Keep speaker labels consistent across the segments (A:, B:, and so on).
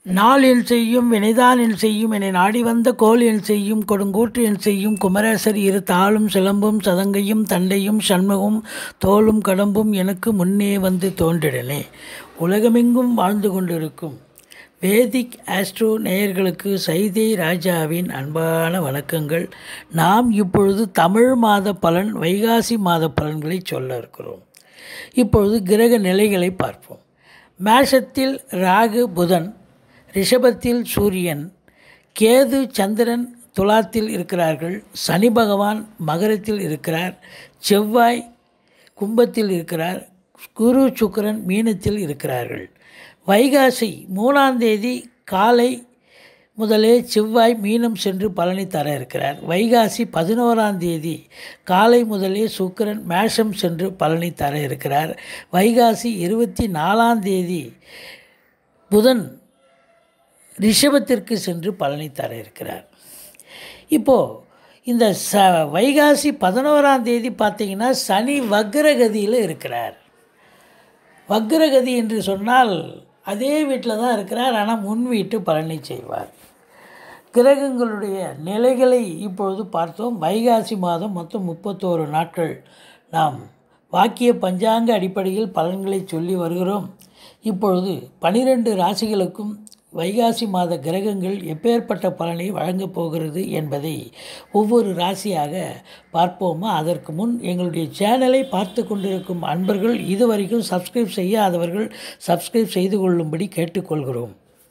A: நாள் என் செய்யும் வினைதான் என் செய்யும் என்னை நாடி வந்த கோல் என் செய்யும் கொடுங்கூற்று என் செய்யும் குமரேசர் இரு தாளும் சிலம்பும் சதங்கையும் தண்டையும் சண்முகம் தோளும் கடம்பும் எனக்கு முன்னே வந்து தோன்றிடனே உலகமெங்கும் வாழ்ந்து கொண்டிருக்கும் வேதிக் ஆஸ்ட்ரோ நேயர்களுக்கு சைதை ராஜாவின் அன்பான வணக்கங்கள் நாம் இப்பொழுது தமிழ் மாத பலன் வைகாசி மாத பலன்களை சொல்ல இருக்கிறோம் இப்பொழுது கிரக நிலைகளை பார்ப்போம் மேஷத்தில் ராகு புதன் ரிஷபத்தில் சூரியன் கேது சந்திரன் துலாத்தில் இருக்கிறார்கள் சனி பகவான் மகரத்தில் இருக்கிறார் செவ்வாய் கும்பத்தில் இருக்கிறார் குரு சுக்கிரன் மீனத்தில் இருக்கிறார்கள் வைகாசி மூணாம் தேதி காலை முதலே செவ்வாய் மீனம் சென்று பலனை தர இருக்கிறார் வைகாசி பதினோராம் தேதி காலை முதலே சுக்கிரன் மேஷம் சென்று பலனை தர இருக்கிறார் வைகாசி இருபத்தி நாலாம் தேதி புதன் ரிஷபத்திற்கு சென்று பலனை தர இருக்கிறார் இப்போது இந்த ச வைகாசி பதினோராம் தேதி பார்த்தீங்கன்னா சனி வக்ரகதியில் இருக்கிறார் வக்ரகதி என்று சொன்னால் அதே வீட்டில் தான் இருக்கிறார் ஆனால் முன் வீட்டு பலனை செய்வார் கிரகங்களுடைய நிலைகளை இப்பொழுது பார்த்தோம் வைகாசி மாதம் மொத்தம் முப்பத்தோரு நாட்கள் நாம் வாக்கிய பஞ்சாங்க அடிப்படையில் பலன்களை சொல்லி வருகிறோம் இப்பொழுது பனிரெண்டு ராசிகளுக்கும் வைகாசி மாத கிரகங்கள் எப்பேற்பட்ட பலனை வழங்கப் போகிறது என்பதை ஒவ்வொரு ராசியாக பார்ப்போமா அதற்கு முன் எங்களுடைய சேனலை பார்த்து கொண்டிருக்கும் அன்பர்கள் இதுவரைக்கும் சப்ஸ்கிரைப் செய்யாதவர்கள் சப்ஸ்கிரைப் செய்து கொள்ளும்படி கேட்டுக்கொள்கிறோம்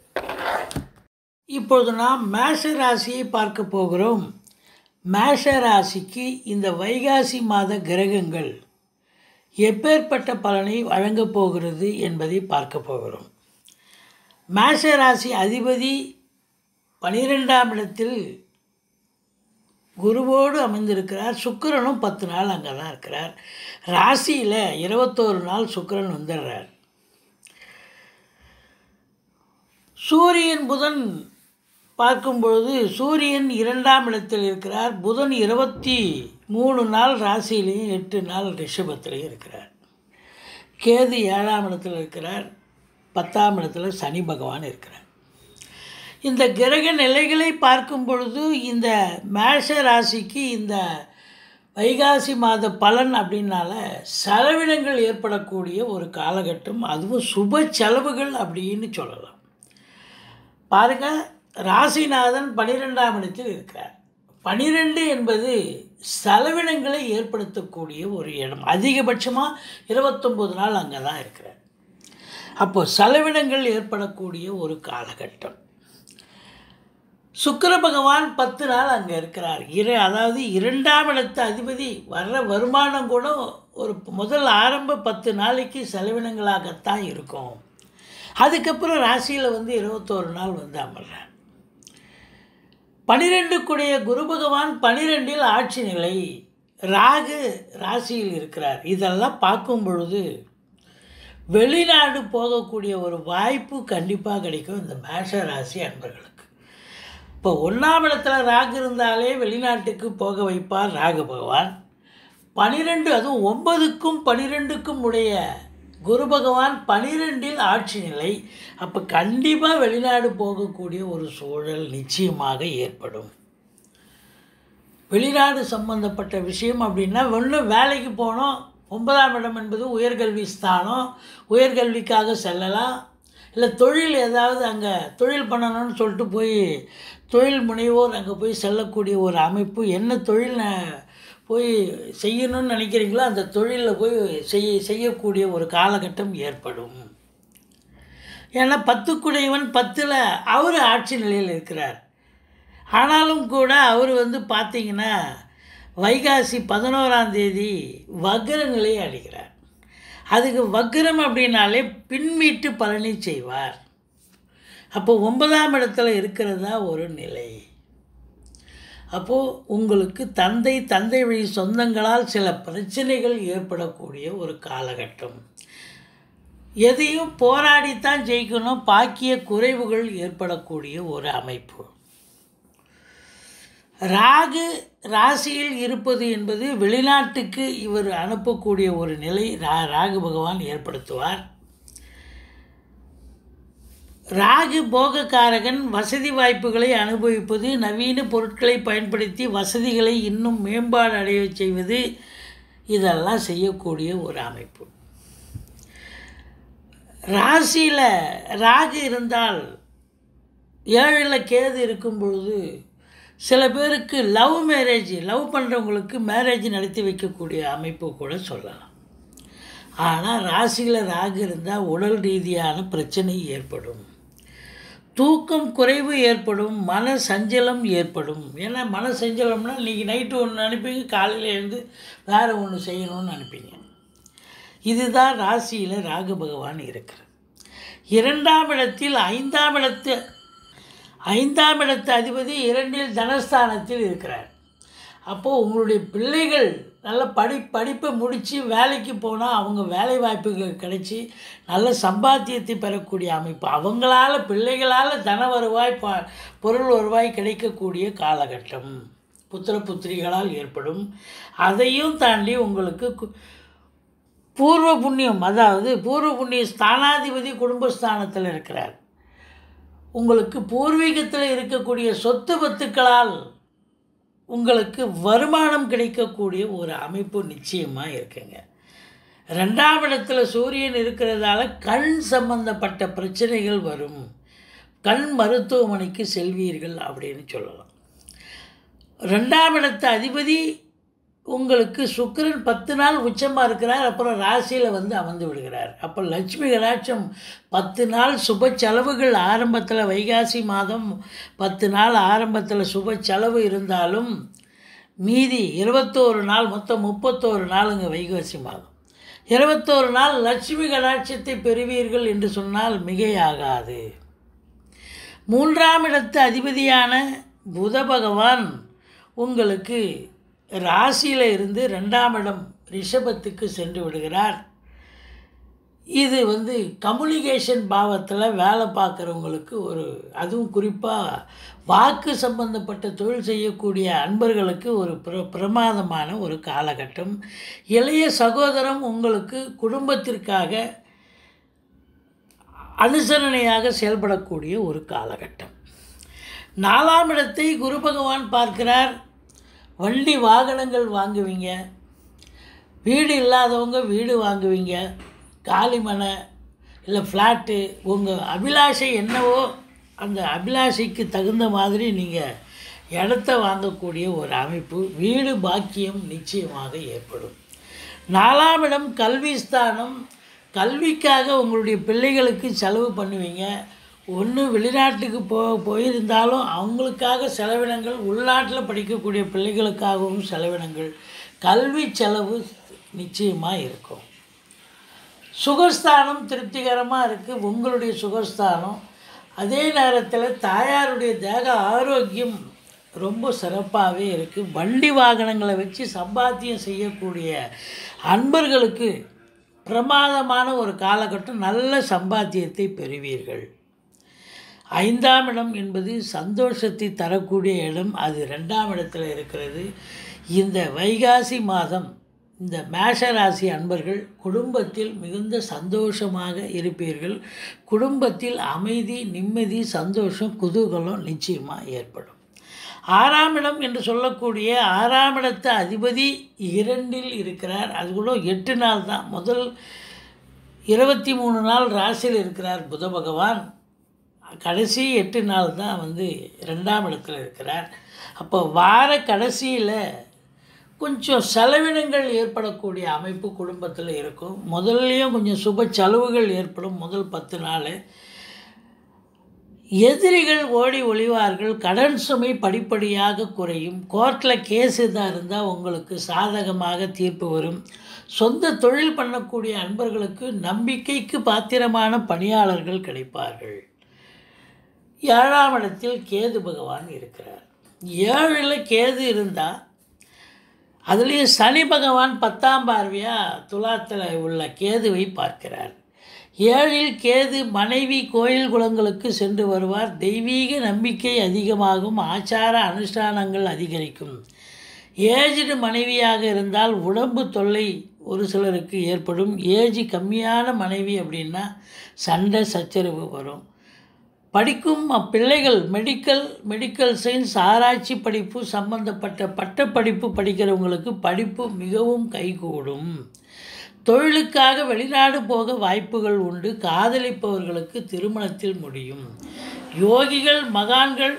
A: இப்பொழுது நாம் மேஷ ராசியை பார்க்க போகிறோம் மேஷ ராசிக்கு இந்த வைகாசி மாத கிரகங்கள் எப்பேற்பட்ட பலனை வழங்கப் போகிறது என்பதை பார்க்க போகிறோம் மேஷ ராசி அதிபதி பனிரெண்டாம் இடத்தில் குருவோடு அமைந்திருக்கிறார் சுக்கிரனும் பத்து நாள் அங்கே தான் இருக்கிறார் ராசியில் இருபத்தோரு நாள் சுக்கிரன் வந்துடுறார் சூரியன் புதன் பார்க்கும் பொழுது சூரியன் இரண்டாம் இடத்தில் இருக்கிறார் புதன் இருபத்தி மூணு நாள் ராசியிலையும் எட்டு நாள் ரிஷபத்திலையும் இருக்கிறார் கேது ஏழாம் இடத்தில் இருக்கிறார் பத்தாம் இடத்துல சனி பகவான் இருக்கிறார் இந்த கிரக நிலைகளை பார்க்கும் பொழுது இந்த மேஷ ராசிக்கு இந்த வைகாசி மாத பலன் அப்படின்னால செலவினங்கள் ஏற்படக்கூடிய ஒரு காலகட்டம் அதுவும் சுப செலவுகள் அப்படின்னு சொல்லலாம் பாருங்கள் ராசிநாதன் பனிரெண்டாம் இடத்தில் இருக்கிறார் பனிரெண்டு என்பது செலவினங்களை ஏற்படுத்தக்கூடிய ஒரு இடம் அதிகபட்சமாக இருபத்தொம்போது நாள் அங்கே தான் இருக்கிறார் அப்போது செலவினங்கள் ஏற்படக்கூடிய ஒரு காலகட்டம் சுக்கர பகவான் பத்து நாள் அங்கே இருக்கிறார் இரு அதாவது இரண்டாம் இடத்து அதிபதி வர்ற வருமானம் கூட ஒரு முதல் ஆரம்ப பத்து நாளைக்கு செலவினங்களாகத்தான் இருக்கும் அதுக்கப்புறம் ராசியில் வந்து இருபத்தோரு நாள் வந்து அமர்றார் பனிரெண்டுக்குடைய குரு பகவான் பனிரெண்டில் ஆட்சி நிலை ராகு ராசியில் இருக்கிறார் இதெல்லாம் பார்க்கும் பொழுது வெளிநாடு போகக்கூடிய ஒரு வாய்ப்பு கண்டிப்பாக கிடைக்கும் இந்த மேஷ ராசி அன்பர்களுக்கு இப்போ ஒன்றாம் இடத்துல ராகு இருந்தாலே வெளிநாட்டுக்கு போக வைப்பார் ராகு பகவான் பனிரெண்டு அதுவும் ஒன்பதுக்கும் பனிரெண்டுக்கும் உடைய குரு பகவான் பனிரெண்டில் ஆட்சி நிலை அப்போ கண்டிப்பாக வெளிநாடு போகக்கூடிய ஒரு சூழல் நிச்சயமாக ஏற்படும் வெளிநாடு சம்பந்தப்பட்ட விஷயம் அப்படின்னா ஒன்று வேலைக்கு போனோம் ஒன்பதாம் இடம் என்பது உயர்கல்வி ஸ்தானம் உயர்கல்விக்காக செல்லலாம் இல்லை தொழில் ஏதாவது அங்கே தொழில் பண்ணணும்னு சொல்லிட்டு போய் தொழில் முனைவோர் அங்கே போய் செல்லக்கூடிய ஒரு அமைப்பு என்ன தொழில் போய் செய்யணும்னு நினைக்கிறீங்களோ அந்த தொழிலில் போய் செய்ய செய்யக்கூடிய ஒரு காலகட்டம் ஏற்படும் ஏன்னா பத்துக்குடையவன் பத்தில் அவர் ஆட்சி நிலையில் இருக்கிறார் ஆனாலும் கூட அவர் வந்து பார்த்திங்கன்னா வைகாசி பதினோராம் தேதி வக்ர நிலையை அடைகிறார் அதுக்கு வக்ரம் அப்படின்னாலே பின்வீட்டு பலனை செய்வார் அப்போ ஒன்பதாம் இடத்துல இருக்கிறதா ஒரு நிலை அப்போது உங்களுக்கு தந்தை தந்தை வழி சொந்தங்களால் சில பிரச்சனைகள் ஏற்படக்கூடிய ஒரு காலகட்டம் எதையும் போராடித்தான் ஜெயிக்கணும் பாக்கிய குறைவுகள் ஏற்படக்கூடிய ஒரு அமைப்பு ராகு ராசியில் இருப்பது என்பது வெளிநாட்டுக்கு இவர் அனுப்பக்கூடிய ஒரு நிலை ரா ராகு பகவான் ஏற்படுத்துவார் ராகு போகக்காரகன் வசதி வாய்ப்புகளை அனுபவிப்பது நவீன பொருட்களை பயன்படுத்தி வசதிகளை இன்னும் மேம்பாடு அடையச் செய்வது இதெல்லாம் செய்யக்கூடிய ஒரு அமைப்பு ராசியில் ராகு இருந்தால் ஏழில் கேது இருக்கும் பொழுது சில பேருக்கு லவ் மேரேஜ் லவ் பண்ணுறவங்களுக்கு மேரேஜ் நடத்தி வைக்கக்கூடிய அமைப்பு கூட சொல்லலாம் ஆனால் ராசியில் ராகு இருந்தால் உடல் ரீதியான பிரச்சனை ஏற்படும் தூக்கம் குறைவு ஏற்படும் மன சஞ்சலம் ஏற்படும் ஏன்னா மன சஞ்சலம்னா இன்றைக்கி நைட்டு ஒன்று அனுப்பிங்க காலையில் எழுந்து வேறு ஒன்று செய்யணும்னு அனுப்பிங்க இதுதான் ராசியில் ராகு பகவான் இருக்கிறார் இரண்டாம் இடத்தில் ஐந்தாம் இடத்து ஐந்தாம் இடத்து அதிபதி இரண்டில் தனஸ்தானத்தில் இருக்கிறார் அப்போது உங்களுடைய பிள்ளைகள் நல்ல படி படிப்பை முடித்து வேலைக்கு போனால் அவங்க வேலை வாய்ப்புகள் கிடைச்சி நல்ல சம்பாத்தியத்தை பெறக்கூடிய அமைப்பு அவங்களால பிள்ளைகளால் தன வருவாய் ப பொருள் வருவாய் கிடைக்கக்கூடிய காலகட்டம் புத்திர புத்திரிகளால் ஏற்படும் அதையும் தாண்டி உங்களுக்கு கு- பூர்வ புண்ணியம் அதாவது பூர்வ புண்ணிய ஸ்தானாதிபதி குடும்பஸ்தானத்தில் இருக்கிறார் உங்களுக்கு பூர்வீகத்தில் இருக்கக்கூடிய சொத்து பத்துக்களால் உங்களுக்கு வருமானம் கிடைக்கக்கூடிய ஒரு அமைப்பு நிச்சயமாக இருக்குங்க ரெண்டாம் இடத்துல சூரியன் இருக்கிறதால கண் சம்பந்தப்பட்ட பிரச்சனைகள் வரும் கண் மருத்துவமனைக்கு செல்வீர்கள் அப்படின்னு சொல்லலாம் ரெண்டாம் இடத்து அதிபதி உங்களுக்கு சுக்கிரன் பத்து நாள் உச்சமாக இருக்கிறார் அப்புறம் ராசியில் வந்து அமர்ந்து விடுகிறார் அப்போ லட்சுமி கடாட்சம் பத்து நாள் சுப செலவுகள் ஆரம்பத்தில் வைகாசி மாதம் பத்து நாள் ஆரம்பத்தில் சுப செலவு இருந்தாலும் மீதி இருபத்தோரு நாள் மொத்தம் முப்பத்தோரு நாளுங்க வைகாசி மாதம் இருபத்தோரு நாள் லட்சுமி கடாட்சத்தை பெறுவீர்கள் என்று சொன்னால் மிகையாகாது மூன்றாம் இடத்து அதிபதியான புத பகவான் உங்களுக்கு ராசியில் இருந்து ரெண்டாம் இடம் ரிஷபத்துக்கு சென்று விடுகிறார் இது வந்து கம்யூனிகேஷன் பாவத்தில் வேலை பார்க்குறவங்களுக்கு ஒரு அதுவும் குறிப்பாக வாக்கு சம்பந்தப்பட்ட தொழில் செய்யக்கூடிய அன்பர்களுக்கு ஒரு பிர பிரமாதமான ஒரு காலகட்டம் இளைய சகோதரம் உங்களுக்கு குடும்பத்திற்காக அனுசரணையாக செயல்படக்கூடிய ஒரு காலகட்டம் நாலாம் இடத்தை குரு பகவான் பார்க்கிறார் வண்டி வாகனங்கள் வாங்குவீங்க வீடு இல்லாதவங்க வீடு வாங்குவீங்க காலிமனை இல்லை ஃப்ளாட்டு உங்கள் அபிலாஷை என்னவோ அந்த அபிலாஷைக்கு தகுந்த மாதிரி நீங்கள் இடத்த வாங்கக்கூடிய ஒரு அமைப்பு வீடு பாக்கியம் நிச்சயமாக ஏற்படும் நாலாம் இடம் கல்வி ஸ்தானம் கல்விக்காக உங்களுடைய பிள்ளைகளுக்கு செலவு பண்ணுவீங்க ஒன்று வெளிநாட்டுக்கு போ போயிருந்தாலும் அவங்களுக்காக செலவினங்கள் உள்நாட்டில் படிக்கக்கூடிய பிள்ளைகளுக்காகவும் செலவினங்கள் கல்வி செலவு நிச்சயமாக இருக்கும் சுகஸ்தானம் திருப்திகரமாக இருக்குது உங்களுடைய சுகஸ்தானம் அதே நேரத்தில் தாயாருடைய தேக ஆரோக்கியம் ரொம்ப சிறப்பாகவே இருக்குது வண்டி வாகனங்களை வச்சு சம்பாத்தியம் செய்யக்கூடிய அன்பர்களுக்கு பிரமாதமான ஒரு காலகட்டம் நல்ல சம்பாத்தியத்தை பெறுவீர்கள் ஐந்தாம் இடம் என்பது சந்தோஷத்தை தரக்கூடிய இடம் அது ரெண்டாம் இடத்துல இருக்கிறது இந்த வைகாசி மாதம் இந்த மேஷ ராசி அன்பர்கள் குடும்பத்தில் மிகுந்த சந்தோஷமாக இருப்பீர்கள் குடும்பத்தில் அமைதி நிம்மதி சந்தோஷம் குதூகலம் நிச்சயமாக ஏற்படும் ஆறாம் இடம் என்று சொல்லக்கூடிய ஆறாம் இடத்து அதிபதி இரண்டில் இருக்கிறார் அது கூட எட்டு நாள் தான் முதல் இருபத்தி மூணு நாள் ராசியில் இருக்கிறார் புத பகவான் கடைசி எட்டு நாள் தான் வந்து ரெண்டாம் இடத்துல இருக்கிறார் அப்போ வார கடைசியில் கொஞ்சம் செலவினங்கள் ஏற்படக்கூடிய அமைப்பு குடும்பத்தில் இருக்கும் முதல்லையும் கொஞ்சம் சுப செலவுகள் ஏற்படும் முதல் பத்து நாள் எதிரிகள் ஓடி ஒளிவார்கள் கடன் சுமை படிப்படியாக குறையும் கோர்ட்டில் கேஸ் இதாக இருந்தால் உங்களுக்கு சாதகமாக தீர்ப்பு வரும் சொந்த தொழில் பண்ணக்கூடிய அன்பர்களுக்கு நம்பிக்கைக்கு பாத்திரமான பணியாளர்கள் கிடைப்பார்கள் ஏழாம் இடத்தில் கேது பகவான் இருக்கிறார் ஏழில் கேது இருந்தால் அதுலேயும் சனி பகவான் பத்தாம் பார்வையாக துலாத்தில் உள்ள கேதுவை பார்க்கிறார் ஏழில் கேது மனைவி கோயில் குளங்களுக்கு சென்று வருவார் தெய்வீக நம்பிக்கை அதிகமாகும் ஆச்சார அனுஷ்டானங்கள் அதிகரிக்கும் ஏஜ்டு மனைவியாக இருந்தால் உடம்பு தொல்லை ஒரு சிலருக்கு ஏற்படும் ஏஜ் கம்மியான மனைவி அப்படின்னா சண்டை சச்சரவு வரும் படிக்கும் அப்பிள்ளைகள் மெடிக்கல் மெடிக்கல் சயின்ஸ் ஆராய்ச்சி படிப்பு சம்பந்தப்பட்ட பட்டப்படிப்பு படிக்கிறவங்களுக்கு படிப்பு மிகவும் கைகூடும் தொழிலுக்காக வெளிநாடு போக வாய்ப்புகள் உண்டு காதலிப்பவர்களுக்கு திருமணத்தில் முடியும் யோகிகள் மகான்கள்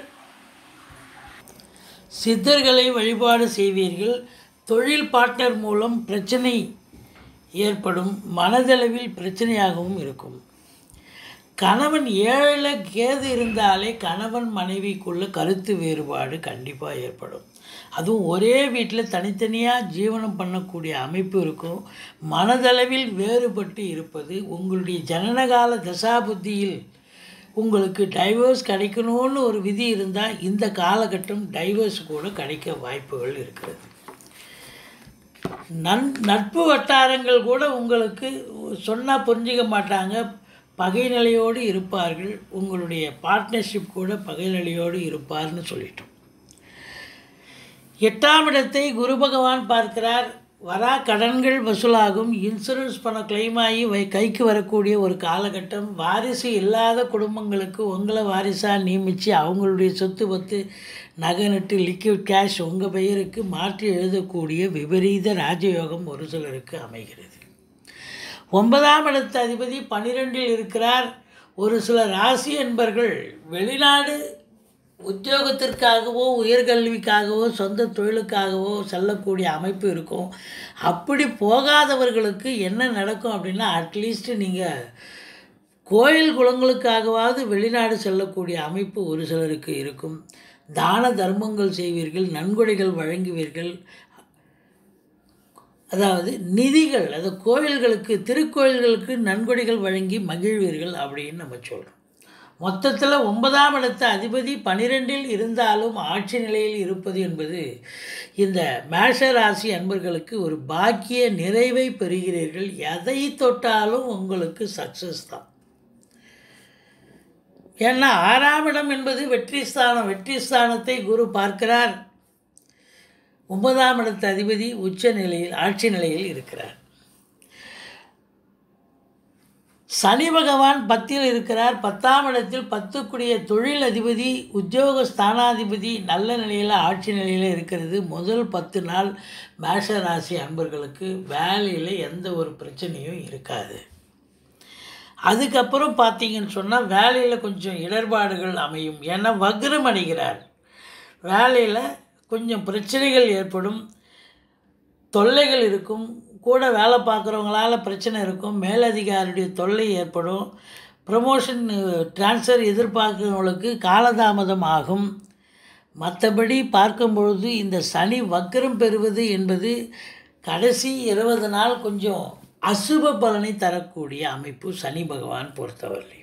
A: சித்தர்களை வழிபாடு செய்வீர்கள் தொழில் பார்ட்னர் மூலம் பிரச்சனை ஏற்படும் மனதளவில் பிரச்சனையாகவும் இருக்கும் கணவன் ஏழில் கேது இருந்தாலே கணவன் மனைவிக்குள்ள கருத்து வேறுபாடு கண்டிப்பாக ஏற்படும் அதுவும் ஒரே வீட்டில் தனித்தனியாக ஜீவனம் பண்ணக்கூடிய அமைப்பு இருக்கும் மனதளவில் வேறுபட்டு இருப்பது உங்களுடைய ஜனனகால தசாபுத்தியில் உங்களுக்கு டைவர்ஸ் கிடைக்கணும்னு ஒரு விதி இருந்தால் இந்த காலகட்டம் டைவர்ஸ் கூட கிடைக்க வாய்ப்புகள் இருக்கிறது நன் நட்பு வட்டாரங்கள் கூட உங்களுக்கு சொன்னால் புரிஞ்சிக்க மாட்டாங்க பகைநிலையோடு இருப்பார்கள் உங்களுடைய பார்ட்னர்ஷிப் கூட பகைநிலையோடு இருப்பார்னு சொல்லிட்டோம் எட்டாம் இடத்தை குரு பகவான் பார்க்கிறார் வரா கடன்கள் வசூலாகும் இன்சூரன்ஸ் பணம் கிளைம் ஆகி வை கைக்கு வரக்கூடிய ஒரு காலகட்டம் வாரிசு இல்லாத குடும்பங்களுக்கு உங்களை வாரிசாக நியமித்து அவங்களுடைய சொத்து பத்து நகை நட்டு லிக்விட் கேஷ் உங்கள் பெயருக்கு மாற்றி எழுதக்கூடிய விபரீத ராஜயோகம் ஒரு சிலருக்கு அமைகிறது ஒன்பதாம் இடத்து அதிபதி பன்னிரெண்டில் இருக்கிறார் ஒரு சில ராசி என்பர்கள் வெளிநாடு உத்தியோகத்திற்காகவோ உயர்கல்விக்காகவோ சொந்த தொழிலுக்காகவோ செல்லக்கூடிய அமைப்பு இருக்கும் அப்படி போகாதவர்களுக்கு என்ன நடக்கும் அப்படின்னா அட்லீஸ்ட் நீங்கள் கோயில் குளங்களுக்காகவாவது வெளிநாடு செல்லக்கூடிய அமைப்பு ஒரு சிலருக்கு இருக்கும் தான தர்மங்கள் செய்வீர்கள் நன்கொடைகள் வழங்குவீர்கள் அதாவது நிதிகள் அது கோயில்களுக்கு திருக்கோயில்களுக்கு நன்கொடைகள் வழங்கி மகிழ்வீர்கள் அப்படின்னு நம்ம சொல்கிறோம் மொத்தத்தில் ஒன்பதாம் இடத்த அதிபதி பனிரெண்டில் இருந்தாலும் ஆட்சி நிலையில் இருப்பது என்பது இந்த மேஷ ராசி அன்பர்களுக்கு ஒரு பாக்கிய நிறைவை பெறுகிறீர்கள் எதை தொட்டாலும் உங்களுக்கு சக்ஸஸ் தான் ஏன்னா ஆறாம் இடம் என்பது வெற்றி ஸ்தானம் வெற்றி ஸ்தானத்தை குரு பார்க்கிறார் ஒன்பதாம் இடத்து அதிபதி உச்ச நிலையில் ஆட்சி நிலையில் இருக்கிறார் சனி பகவான் பத்தில் இருக்கிறார் பத்தாம் இடத்தில் பத்துக்குடிய தொழில் அதிபதி உத்தியோக ஸ்தானாதிபதி நல்ல நிலையில் ஆட்சி நிலையில் இருக்கிறது முதல் பத்து நாள் மேஷ ராசி அன்பர்களுக்கு வேலையில் எந்த ஒரு பிரச்சனையும் இருக்காது அதுக்கப்புறம் பார்த்தீங்கன்னு சொன்னால் வேலையில் கொஞ்சம் இடர்பாடுகள் அமையும் ஏன்னா வக்ரம் அடைகிறார் வேலையில் கொஞ்சம் பிரச்சனைகள் ஏற்படும் தொல்லைகள் இருக்கும் கூட வேலை பார்க்குறவங்களால பிரச்சனை இருக்கும் மேலதிகாரியுடைய தொல்லை ஏற்படும் ப்ரமோஷன் ட்ரான்ஸ்ஃபர் எதிர்பார்க்குறவங்களுக்கு காலதாமதம் ஆகும் மற்றபடி பார்க்கும் பொழுது இந்த சனி வக்கரம் பெறுவது என்பது கடைசி இருபது நாள் கொஞ்சம் அசுப பலனை தரக்கூடிய அமைப்பு சனி பகவான் பொறுத்தவரை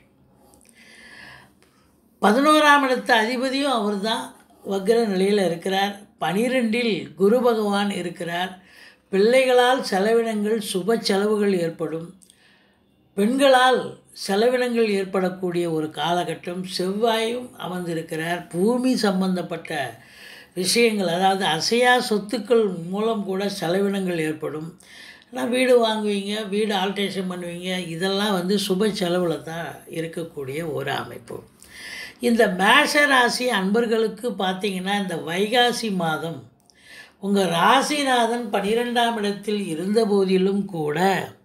A: பதினோராம் இடத்து அதிபதியும் அவர் தான் வக்ர நிலையில் இருக்கிறார் பனிரெண்டில் குரு பகவான் இருக்கிறார் பிள்ளைகளால் செலவினங்கள் சுப செலவுகள் ஏற்படும் பெண்களால் செலவினங்கள் ஏற்படக்கூடிய ஒரு காலகட்டம் செவ்வாயும் அமர்ந்திருக்கிறார் பூமி சம்பந்தப்பட்ட விஷயங்கள் அதாவது அசையா சொத்துக்கள் மூலம் கூட செலவினங்கள் ஏற்படும் ஆனால் வீடு வாங்குவீங்க வீடு ஆல்ட்ரேஷன் பண்ணுவீங்க இதெல்லாம் வந்து சுப செலவில் தான் இருக்கக்கூடிய ஒரு அமைப்பு இந்த மேஷ ராசி அன்பர்களுக்கு பார்த்தீங்கன்னா இந்த வைகாசி மாதம் உங்கள் ராசிநாதன் பனிரெண்டாம் இடத்தில் இருந்த போதிலும் கூட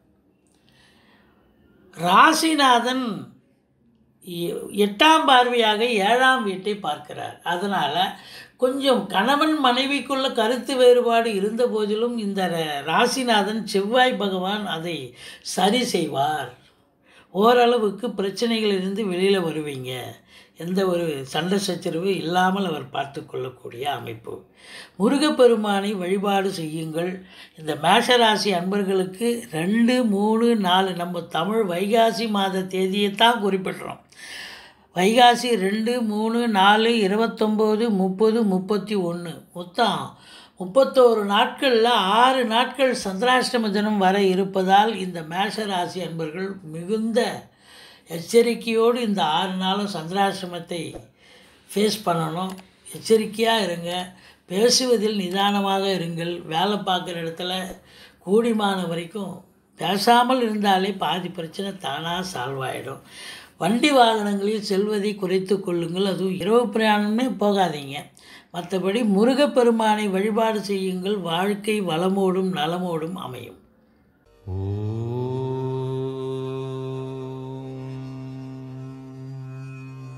A: ராசிநாதன் எ- எட்டாம் பார்வையாக ஏழாம் வீட்டை பார்க்கிறார் அதனால் கொஞ்சம் கணவன் மனைவிக்குள்ள கருத்து வேறுபாடு இருந்த போதிலும் இந்த ர- ராசிநாதன் செவ்வாய் பகவான் அதை சரி செய்வார் ஓரளவுக்கு பிரச்சனைகளிலிருந்து வெளியில் வருவீங்க எந்த ஒரு சண்டை சச்சரவு இல்லாமல் அவர் பார்த்து கொள்ளக்கூடிய அமைப்பு முருகப்பெருமானை வழிபாடு செய்யுங்கள் இந்த மேஷராசி அன்பர்களுக்கு ரெண்டு மூணு நாலு நம்ம தமிழ் வைகாசி மாத தேதியை தான் குறிப்பிடுறோம் வைகாசி ரெண்டு மூணு நாலு இருபத்தொம்போது முப்பது முப்பத்தி ஒன்று மொத்தம் முப்பத்தோரு நாட்களில் ஆறு நாட்கள் சந்திராஷ்டம தினம் வர இருப்பதால் இந்த மேஷ ராசி அன்பர்கள் மிகுந்த எச்சரிக்கையோடு இந்த ஆறு நாளும் சந்திராசிரமத்தை ஃபேஸ் பண்ணணும் எச்சரிக்கையாக இருங்க பேசுவதில் நிதானமாக இருங்கள் வேலை பார்க்குற இடத்துல கூடிமான வரைக்கும் பேசாமல் இருந்தாலே பாதி பிரச்சனை தானாக சால்வ் ஆகிடும் வண்டி வாகனங்களில் செல்வதை குறைத்து கொள்ளுங்கள் அதுவும் இரவு பிரயாணமே போகாதீங்க மற்றபடி முருகப்பெருமானை வழிபாடு செய்யுங்கள் வாழ்க்கை வளமோடும் நலமோடும் அமையும்
B: ஓம்